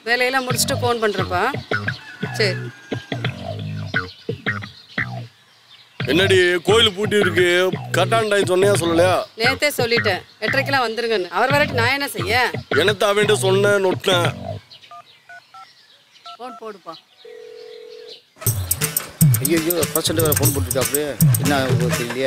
வேலையெல்லாம் முடிச்சுட்டு ஃபோன் பண்ணுறப்பா சரி என்னடி கோயில் பூட்டி இருக்கு கரெக்டான டைம் சொன்னியா சொல்லலையா நேத்தே சொல்லிட்டேன் எட்டரைக்கெல்லாம் வந்துருங்கன்னு அவர் வரட்டு நான் என்ன செய்ய என்னத்த அவன்கிட்ட சொன்னேன் நொட்டினேன் ஃபோன் போடுப்பா ஐயோ ஐயோ பர்சன்ட் வேறு ஃபோன் போட்டுருக்கா அப்படியே என்ன ஆகுது தெரியலையே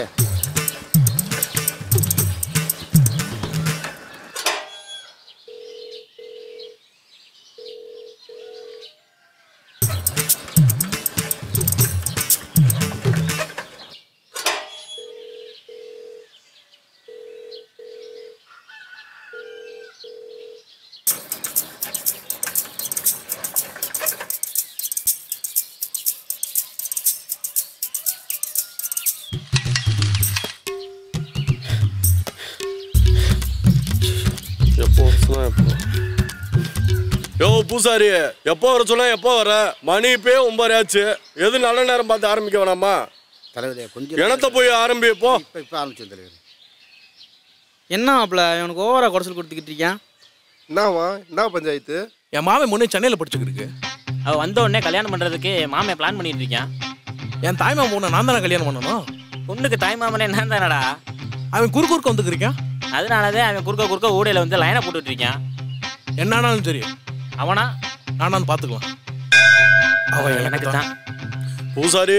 எப்போ வர சொன்னா எப்போ யோ பூசாரி எப்போ வர சொன்னா எப்போ வர மணி இப்பயே ஒன்பது ஆச்சு எது நல்ல நேரம் பார்த்து ஆரம்பிக்க வேணாமா தலைவரே கொஞ்சம் எனத்த போய் ஆரம்பி போ இப்போ இப்போ ஆரம்பிச்சோம் தலைவர் என்ன மாப்பிள இவனுக்கு ஓவரா குறைச்சல் கொடுத்துக்கிட்டு இருக்கான் என்னவா என்ன பஞ்சாயத்து என் மாமன் முன்னே சென்னையில் படிச்சுக்கிருக்கு அவ வந்த உடனே கல்யாணம் பண்றதுக்கு மாமே பிளான் பண்ணிட்டு இருக்கான் என் தாய்மாமன் பொண்ணை நான் தானே கல்யாணம் பண்ணணும் பொண்ணுக்கு தாய் மாமனே என்ன தானடா அவன் குறுக்கு குறுக்க வந்துருக்கான் அதனாலதான் அவன் குறுக்க குறுக்க ஊடையில வந்து லைனை போட்டுட்டு இருக்கான் என்னானாலும் சரி அவனா நானான்னு பார்த்துக்கலாம் அவன் எனக்கு தான் பூசாரி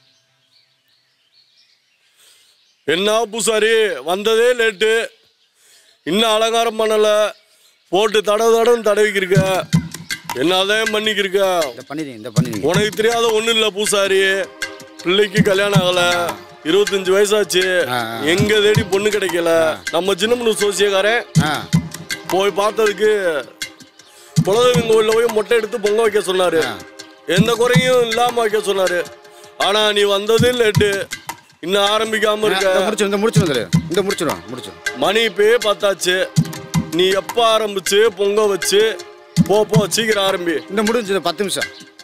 என்ன பூசாரி வந்ததே லேட்டு இன்னும் அலங்காரம் பண்ணல போட்டு தடவு தடவுன்னு தடவிக்கிருக்க என்னதான் பண்ணிக்கிருக்க இந்த பண்ணிடுங்க இந்த பண்ணிடுங்க உனக்கு தெரியாத ஒண்ணும் இல்ல பூசாரி பிள்ளைக்கு கல்யாணம் ஆகல இருபத்தஞ்சு வயசாச்சு ஆ, ஆ. எங்க தேடி பொண்ணு கிடைக்கல நம்ம சின்ன சோசியக்காரன் ஆ போய் பார்த்ததுக்கு குலதெய்வம் கோயில்ல போய் மொட்டை எடுத்து பொங்க வைக்க சொன்னாரு எந்த குறையும் இல்லாம வைக்க சொன்னாரு ஆனா நீ வந்தது லேட்டு இன்னும் ஆரம்பிக்காம இந்த இருக்க முடிச்சிடும் இந்த முடிச்சிடும் தலைவர் இந்த முடிச்சிடும் முடிச்சிடும் மணி இப்பயே பார்த்தாச்சு நீ எப்ப ஆரம்பிச்சு பொங்க வச்சு போ போ சீக்கிரம் ஆரம்பி இந்த முடிஞ்சு பத்து நிமிஷம்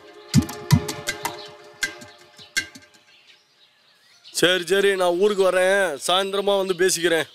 சரி சரி நான் ஊருக்கு வரேன் சாயந்தரமா வந்து பேசிக்கிறேன்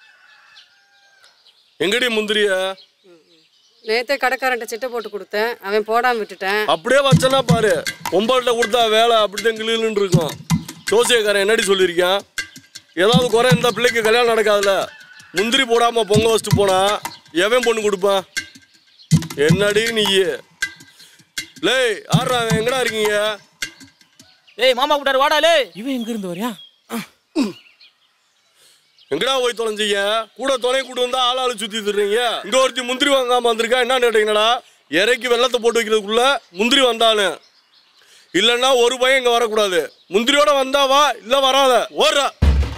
எங்கடி முந்திரிய நேத்தே கடைக்காரன்ட்ட சிட்டை போட்டு கொடுத்தேன் அவன் போடாம விட்டுட்டேன் அப்படியே வச்சனா பாரு ஒன்பதுல கொடுத்தா வேலை அப்படிதான் கிளின்னு இருக்கும் ஜோசியக்காரன் என்னடி சொல்லியிருக்கான் ஏதாவது குறை இருந்தா பிள்ளைக்கு கல்யாணம் நடக்காதுல்ல முந்திரி போடாம பொங்க வச்சுட்டு போனா எவன் பொண்ணு கொடுப்பான் என்னடி நீ லேய் ஆடுறா அவன் எங்கடா இருக்கீங்க ஏய் மாமா கூட்டாரு வாடா லே இவன் எங்க இருந்து வரியா எங்கடா போய் தொலைஞ்சீங்க கூட துணை கூட்டு வந்தா ஆள் ஆளு சுத்தி திடுறீங்க இங்க ஒருத்தி முந்திரி வாங்காம வந்திருக்கா என்ன கேட்டீங்கடா இறக்கி வெள்ளத்தை போட்டு வைக்கிறதுக்குள்ள முந்திரி வந்தானு இல்லைன்னா ஒரு பையன் இங்க வரக்கூடாது முந்திரியோட வந்தா வா இல்ல வராத ஓடுறா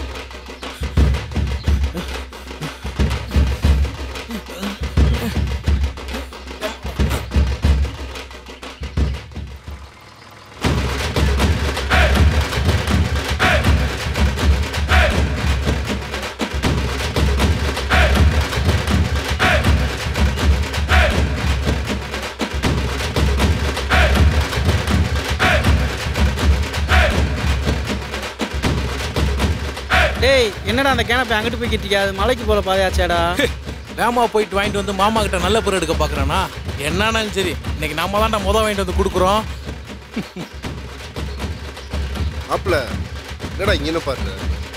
டேய் என்னடா அந்த கேனப்பை அங்கிட்டு போய்கிட்டு இருக்கியா அது மலைக்கு போல பாதையாச்சேடா வேமா போயிட்டு வாங்கிட்டு வந்து மாமா கிட்ட நல்ல பேர் எடுக்க பார்க்கறானா என்னானாலும் சரி இன்னைக்கு நாம தான்டா முத வாங்கிட்டு வந்து கொடுக்குறோம் மாப்பிள என்னடா இங்கே பாரு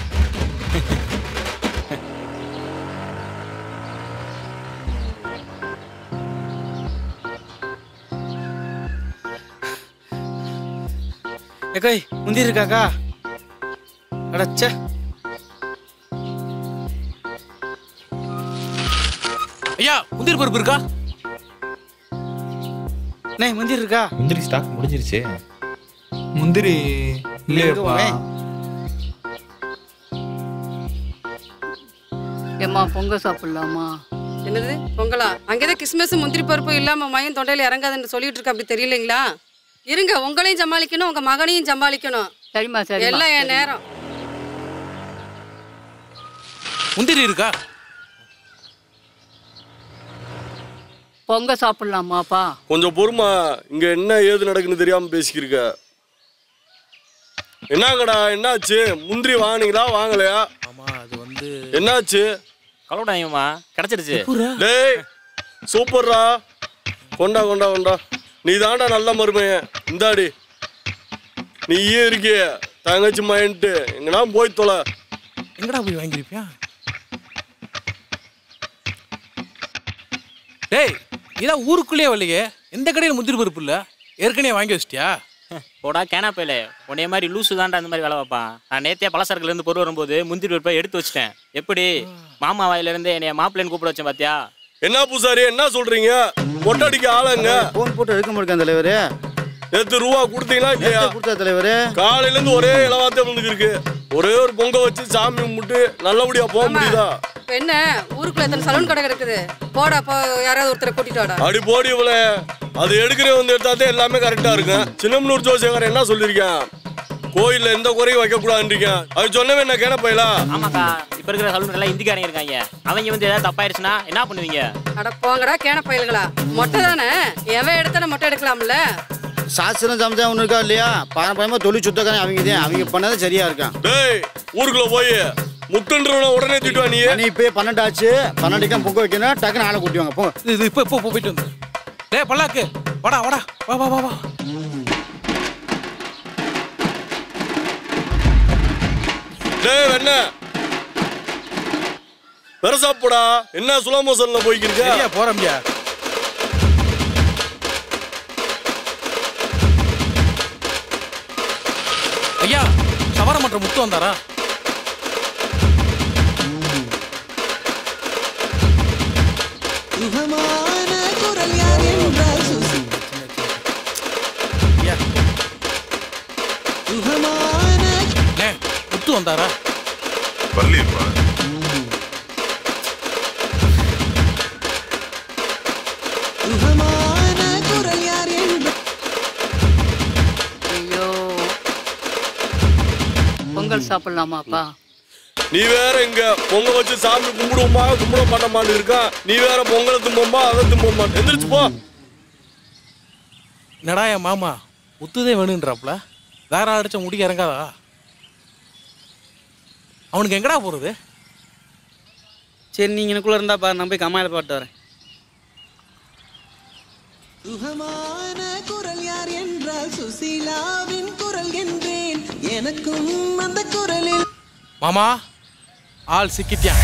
ஏக்காய் முந்தி இருக்காக்கா அடச்சே ஐயா முந்திரி பருப்பு இருக்கா அண்ணே முந்தி இருக்கா முந்திரி ஸ்டாக் முடிஞ்சிருச்சு முந்திரி இல்லையப்பா போவே. ஏம்மா பொங்க சாப்பிடலாமா என்னது பொங்கலா அங்கேதான் கிறிஸ்மஸ் முந்திரி பருப்பு இல்லாம மயம் தொண்டையில இறங்காதுன்னு சொல்லிட்டு இருக்க அப்படி தெரியலைங்களா இருங்க உங்களையும் சமாளிக்கணும் உங்க மகனையும் சமாளிக்கணும் சரிம்மா சரி எல்லாம் என் நேரம் முந்திரி இருக்கா பொங்க சாப்பிடலாமாப்பா கொஞ்சம் பொறுமா இங்க என்ன ஏது நடக்குன்னு தெரியாம பேசிக்கிருக்க என்னங்கடா என்னாச்சு முந்திரி வாங்குனீங்களா வாங்கலையா ஆமா அது வந்து என்னாச்சு கலவடாயுமா கிடைச்சிருச்சு டேய் சூப்பர்ரா கொண்டா கொண்டா கொண்டா நீ தாண்டா நல்ல மருமையன் இந்தாடி நீயே இருக்கிய தங்கச்சி மயன்ட்டு எங்கனா போய் தொலை எங்கடா போய் வாங்கியிருப்பியா டேய் இதான் ஊருக்குள்ளேயே வரலையே எந்த கடையில் முந்திரி பருப்பு இல்லை ஏற்கனவே வாங்கி வச்சிட்டியா போடா கேனாப்பையில உன்னைய மாதிரி லூசு தான்டா அந்த மாதிரி வேலை பார்ப்பான் நான் நேத்தியா பலசரக்குல இருந்து பொருள் வரும்போது முந்திரி பருப்பை எடுத்து வச்சிட்டேன் எப்படி மாமா வாயில இருந்து என்னைய மாப்பிள்ளைன்னு கூப்பிட வச்சேன் பாத்தியா என்ன பூசாரி என்ன சொல்றீங்க மொட்டை அடிக்க ஆளுங்க ஃபோன் போட்டு எடுக்க மாட்டேன் தலைவர் நேத்து ரூபா கொடுத்தீங்களா இல்லையா கொடுத்தா தலைவர் காலையில இருந்து ஒரே இலவாத்தம் வந்துருக்கு இருக்கு ஒரே ஒரு பொங்க வச்சு சாமி கும்பிட்டு நல்லபடியா போக முடியுதா இப்ப என்ன ஊருக்குள்ள எத்தனை சலூன் கடை கிடக்குது போடா போ யாராவது ஒருத்தரை கூட்டிட்டு வாடா அடி போடி இவள அது எடுக்கிற வந்து எடுத்தாதே எல்லாமே கரெக்டா இருக்கும் சின்னமனூர் ஜோசியக்காரன் என்ன சொல்லியிருக்கேன் கோயில்ல எந்த குறையும் வைக்க கூடாதுன்றீங்க அது சொன்னவே என்ன கேன பையலா ஆமாக்கா இப்ப இருக்கிற சலூன் எல்லாம் இந்திக்காரங்க இருக்காங்க அவங்க வந்து ஏதாவது தப்பாயிருச்சுன்னா என்ன பண்ணுவீங்க அட போங்கடா கேன பயல்களா மொட்டை தானே எவன் எடுத்தானே மொட்டை எடுக்கலாம்ல சாஸ்திரம் சமைச்சா ஒன்று இருக்கா இல்லையா பாரம்பரியமா தொழில் சுத்தக்காரன் அவங்க தான் அவங்க பண்ணது சரியா இருக்கான் டேய் ஊருக்குள்ள போய் முட்டுன்றவன உடனே திட்டுவா நீ மணி இப்போ பன்னெண்டு ஆச்சு பன்னெண்டுக்கு பொங்க வைக்கணும் டக்குன்னு ஆளை கூட்டிவாங்க போ இது இது இப்போ இப்போ இப்போ போயிட்டு வந்து டேய் பல்லாக்கு வாடா வாடா வா வா வா வா டேய் வெண்ண பெருசாப்புடா என்ன சுலமோசன்ல போய்க்கிருக்க சரியா போறோம்யா ஐயா சவர மற்ற முத்து வந்தாரா ஐயா. அண்ணே, முத்து வந்தாரா வரலையேப்பா ஐயோ பொங்கல் சாப்பிடலாமாப்பா நீ வேற இங்க பொங்க வச்சு சாமி கும்பிடுவோமா கும்பிட மாட்டோமான்னு இருக்கா நீ வேற பொங்கலை தும்போமா அதை தும்போமா எந்திரிச்சு போ என்னடா என் மாமா முத்துதே வேணுன்றாப்ல வேற அடிச்ச முடிக்க இறங்காதா அவனுக்கு எங்கடா போறது சரி நீங்கள் எனக்குள்ளே இருந்தா பாரு நான் போய் கம்மாயில் பாட்டு வரேன் சுகமான குரல் யார் என்றால் சுசீலாவின் குரல் என்றேன் எனக்கும் அந்த குரலில் மாமா ஆள் சிக்கிட்டியான்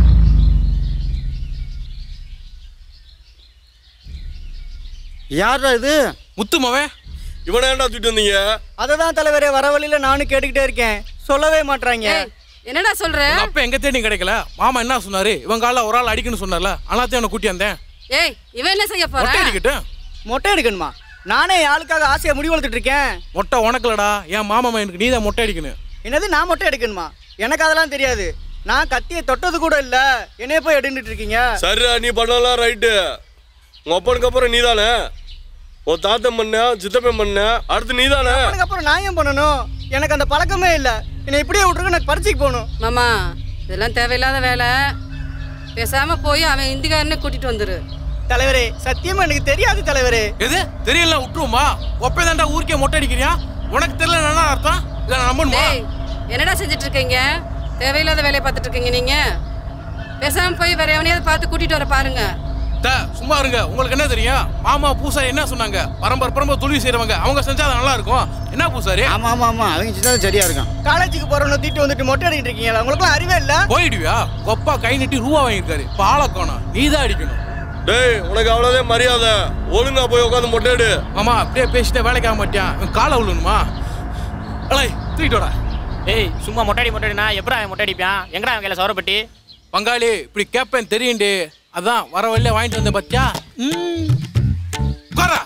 யாரா இது முத்து மாவே இவனை ஏன்டா தூக்கிட்டு வந்தீங்க அதை தான் தலைவரே வர வழியில் நானும் கேட்டுக்கிட்டே இருக்கேன் சொல்லவே மாட்றாங்க ஏய், என்னடா சொல்ற உங்க அப்பா எங்க தேடி கிடைக்கல மாமா என்ன சொன்னாரு இவன் கால ஒரு ஆள் அடிக்கணும்னு சொன்னார்ல அனாத்தையும் அவனை கூட்டி வந்தேன் ஏய் இவன் என்ன செய்ய மொட்டை போறான் அடிக்கட்டும் மொட்டை எடுக்கணுமா நானே என் ஆளுக்காக ஆசையை முடி வளர்த்துட்டு இருக்கேன் மொட்டை உனக்குலடா என் மாமா எனக்கு நீ தான் மொட்டை அடிக்கணும் என்னது நான் மொட்டை எடுக்கணுமா எனக்கு அதெல்லாம் தெரியாது நான் கத்தியை தொட்டது கூட இல்லை என்னைய போய் எடுத்துட்டு இருக்கீங்க சரிடா நீ பண்ணலாம் ரைட்டு உங்க அப்பனுக்கு அப்புறம் நீ தானே உன் தாத்தன் பண்ண சித்தப்பன் பண்ண அடுத்து நீ தானே அதுக்கப்புறம் நான் ஏன் பண்ணணும் எனக்கு அந்த பழக்கமே இல்லை என்னை இப்படியே விட்டுருக்கு எனக்கு பரீட்சைக்கு போகணும் மாமா இதெல்லாம் தேவையில்லாத வேலை பேசாம போய் அவன் இந்திக்காரனே கூட்டிட்டு வந்துரு தலைவரே சத்தியமா எனக்கு தெரியாது தலைவரே எது தெரியல விட்டுருவோமா ஒப்பே தாண்டா ஊருக்கே மொட்டை அடிக்கிறியா உனக்கு தெரியல என்ன அர்த்தம் இதை நான் நம்பணுமா டேய் என்னடா செஞ்சுட்டு இருக்கீங்க தேவையில்லாத வேலையை பார்த்துட்டு இருக்கீங்க நீங்க பேசாம போய் வேற எவனையாவது பார்த்து கூட்டிட்டு வர பாருங்க த, சும்மா இருங்க உங்களுக்கு என்ன தெரியும் மாமா பூசாரி என்ன சொன்னாங்க பரம்பரை பரம்பரை தொழில் செய்றவங்க அவங்க செஞ்சா அது நல்லா இருக்கும் என்ன பூசாரி ஆமா ஆமா ஆமா அவங்க செஞ்சது சரியா இருக்கான் காலேஜுக்கு போறவங்க தீட்டு வந்துட்டு மொட்டை அடிக்கிட்டு இருக்கீங்களா உங்களுக்குலாம் அறிவே இல்லை போயிடுவியா கொப்பா கை நீட்டி ரூபா வாங்கியிருக்காரு பாலக்கோணம் நீ தான் அடிக்கணும் டேய் உனக்கு அவ்வளோதான் மரியாதை ஒழுங்கா போய் உட்காந்து மொட்டை எடு மாமா அப்படியே பேசிட்டே வேலைக்கு ஆக மாட்டியான் இவன் காலை விழுணுமா அலை தூக்கிட்டு வாடா ஏய் சும்மா மொட்டை மொட்டைனா எப்படா அவன் மொட்டை அடிப்பான் எங்கடா அவன் கையில சவரப்பட்டி பங்காளி இப்படி கேட்பேன் தெரியுண்டு அதான் வர வழியில வாங்கிட்டு வந்தேன் பாத்தியா ம். உட்காரா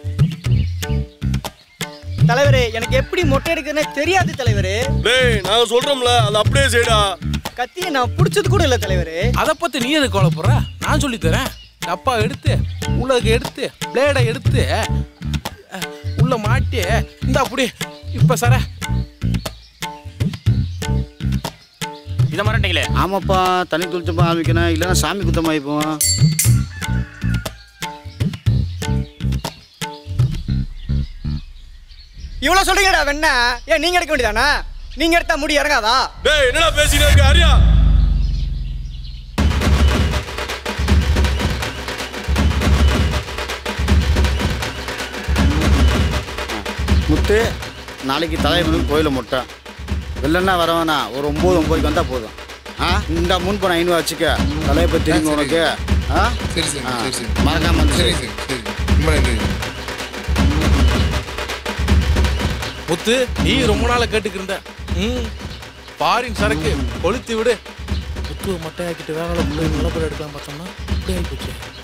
தலைவரே எனக்கு எப்படி மொட்டை எடுக்கிறதுனே தெரியாது தலைவரே டேய் நாங்க சொல்றோம்ல அது அப்படியே செய்டா கத்தியை நான் பிடிச்சது கூட இல்லை தலைவரே அதை பத்தி நீ எதுக்கு கவலைப்படுற நான் சொல்லி தரேன் டப்பா எடுத்து உள்ளதுக்கு எடுத்து பிளேடை எடுத்து அஹ், உள்ள மாட்டி இந்த அப்படி இப்ப சர இதை மறந்துட்டீங்களே ஆமாப்பா தண்ணி துளிச்சப்பா ஆரம்பிக்கணும் இல்லைன்னா சாமி குத்தமாயிப்போம் இவ்வளோ சொல்றீங்கடா வெண்ணா ஏன் நீங்க எடுக்க வேண்டியதானா நீங்க எடுத்தா முடி இறங்காதா டேய் என்னடா பேசினே இருக்க அரியா முத்து நாளைக்கு தலைவனுக்கு கோயிலில் முட்டை வெள்ளன்னா வரவேணா ஒரு ஒம்பது ஒம்பதுக்கு வந்தால் போதும் ஆ இந்த முன் போன ஐநூறு வச்சுக்க தலையை பற்றி தெரியுங்க உனக்கு ஆ சரி சரி ஆ, சரி சரி மறக்காம வந்து சரி சரி சரி ரொம்ப நன்றி முத்து நீ ரொம்ப நாளா கேட்டுக்கு இருந்த ம் பாரின் சரக்கு கொளுத்தி விடு முத்துவை மட்டையாக்கிட்டு வேலை நல்ல பேர் எடுக்கலாம் பார்த்தோம்னா இப்படி ஆகி போச்சு